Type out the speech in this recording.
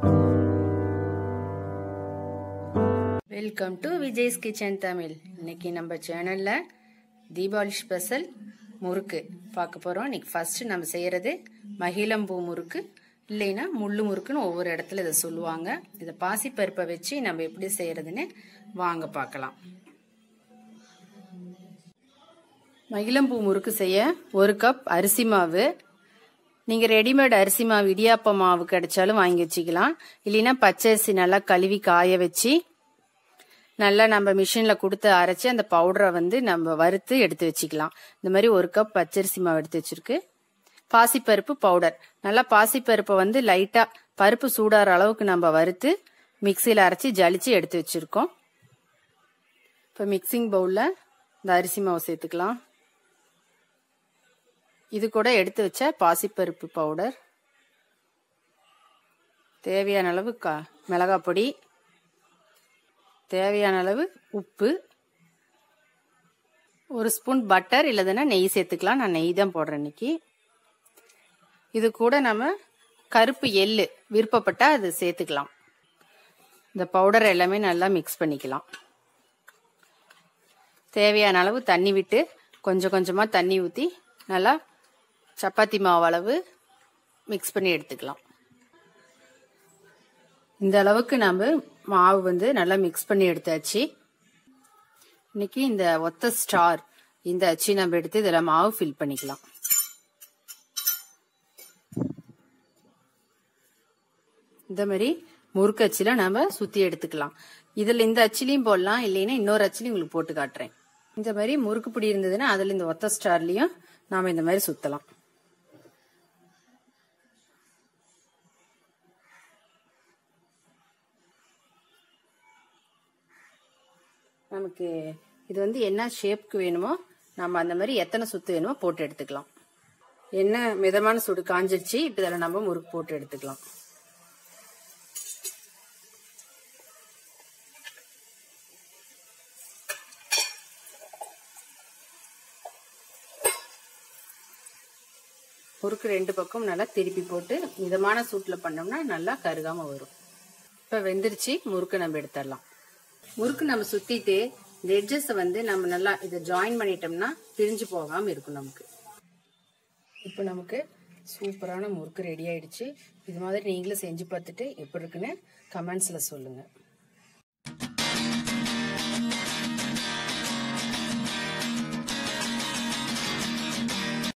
welcome to Vijay's kitchen Tamil இன்னைக்கு நம்ம சேனல்ல தீபாவளி ஸ்பெஷல் முறுக்கு பார்க்க போறோம் இன்னைக்கு ஃபர்ஸ்ட் நம்ம செய்யறது மகிழம்பூ முறுக்கு இல்லைன்னா முள்ளு முறுக்குன்னு ஒவ்வொரு இடத்துல இதை சொல்லுவாங்க இதை பாசிப்பருப்பை வச்சு நம்ம எப்படி செய்யறதுன்னு வாங்க பார்க்கலாம் மகிழம்பூ முறுக்கு செய்ய ஒரு கப் அரிசி மாவு நீங்கள் ரெடிமேட் அரிசி மாவு இடியாப்ப மாவு கிடைச்சாலும் வாங்கி வச்சுக்கலாம் இல்லைன்னா பச்சரிசி நல்லா கழுவி காய வச்சு நல்லா நம்ம மிஷினில் கொடுத்து அரைச்சி அந்த பவுடரை வந்து நம்ம வறுத்து எடுத்து வச்சுக்கலாம் இந்த மாதிரி ஒரு கப் பச்சரிசி மாவு எடுத்து வச்சிருக்கு பாசிப்பருப்பு பவுடர் நல்லா பாசிப்பருப்பை வந்து லைட்டாக பருப்பு சூடாற அளவுக்கு நம்ம வறுத்து மிக்சியில் அரைச்சி ஜலிச்சு எடுத்து வச்சுருக்கோம் இப்போ மிக்சிங் பவுலில் இந்த அரிசி மாவு சேர்த்துக்கலாம் இது கூட எடுத்து வச்ச பாசிப்பருப்பு பவுடர் தேவையான அளவு கா மிளகாய் பொடி தேவையான அளவு உப்பு ஒரு ஸ்பூன் பட்டர் இல்லைதுன்னா நெய் சேர்த்துக்கலாம் நான் நெய் தான் போடுறேன் இன்னைக்கு இது கூட நம்ம கருப்பு எள்ளு விருப்பப்பட்டால் அது சேர்த்துக்கலாம் இந்த பவுடர் எல்லாமே நல்லா மிக்ஸ் பண்ணிக்கலாம் தேவையான அளவு தண்ணி விட்டு கொஞ்சம் கொஞ்சமாக தண்ணி ஊற்றி நல்லா சப்பாத்தி மாவு அளவு மிக்ஸ் பண்ணி எடுத்துக்கலாம் இந்த அளவுக்கு நம்ம மாவு வந்து நல்லா மிக்ஸ் பண்ணி எடுத்தாச்சு இன்னைக்கு இந்த ஒத்த ஸ்டார் இந்த அச்சு நம்ம எடுத்து இதில் மாவு ஃபில் பண்ணிக்கலாம் இந்த மாதிரி முறுக்கு அச்சில் நம்ம சுற்றி எடுத்துக்கலாம் இதில் இந்த அச்சிலையும் போடலாம் இல்லைன்னா இன்னொரு அச்சிலையும் உங்களுக்கு போட்டு காட்டுறேன் இந்த மாதிரி முறுக்கு பிடி இருந்ததுன்னா அதில் இந்த ஒத்த ஸ்டார்லையும் நாம் இந்த மாதிரி சுற்றலாம் நமக்கு இது வந்து என்ன ஷேப்க்கு வேணுமோ நம்ம அந்த மாதிரி எத்தனை சுத்து வேணுமோ போட்டு எடுத்துக்கலாம் என்ன மிதமான சுடு காஞ்சிருச்சு இப்போ இதில் நம்ம முறுக்கு போட்டு எடுத்துக்கலாம் முறுக்கு ரெண்டு பக்கம் நல்லா திருப்பி போட்டு மிதமான சூட்டில் பண்ணோம்னா நல்லா கருகாம வரும் இப்போ வெந்துருச்சு முறுக்கு நம்ம எடுத்துடலாம் முறுக்கு நம்ம சுத்திட்டு இந்த எட்ஜஸை வந்து நம்ம நல்லா இதை ஜாயின் பண்ணிட்டோம்னா பிரிஞ்சு போகாம இருக்கும் நமக்கு இப்போ நமக்கு சூப்பரான முறுக்கு ரெடி ஆயிடுச்சு இது மாதிரி நீங்களும் செஞ்சு பார்த்துட்டு எப்படி இருக்குன்னு கமெண்ட்ஸ்ல சொல்லுங்க